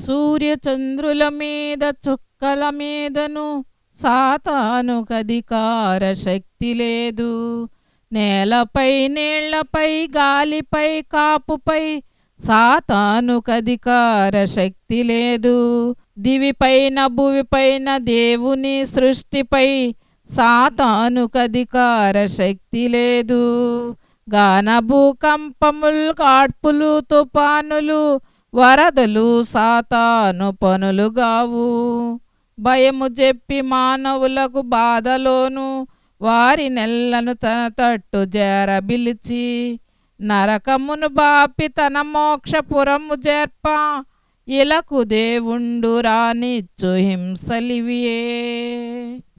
సూర్యచంద్రుల మీద చుక్కల మీదను సాతానుకధికార శక్తి లేదు నేలపై నీళ్లపై గాలిపై కాపుపై సాతానుకధికార శక్తి లేదు దివిపైన భువిపైన దేవుని సృష్టిపై సాతానుకధికార శక్తి లేదు గాన భూకంపములు కాడ్పులు తుఫానులు వరదలు సాతాను పనులుగావు భయము చెప్పి మానవులకు బాధలోను వారి నెల్లను తన తట్టు చేరబిలిచి నరకమును బాపి తన మోక్షపురము చేర్ప ఇలకు దేవుండు రానిచ్చు హింసలివియే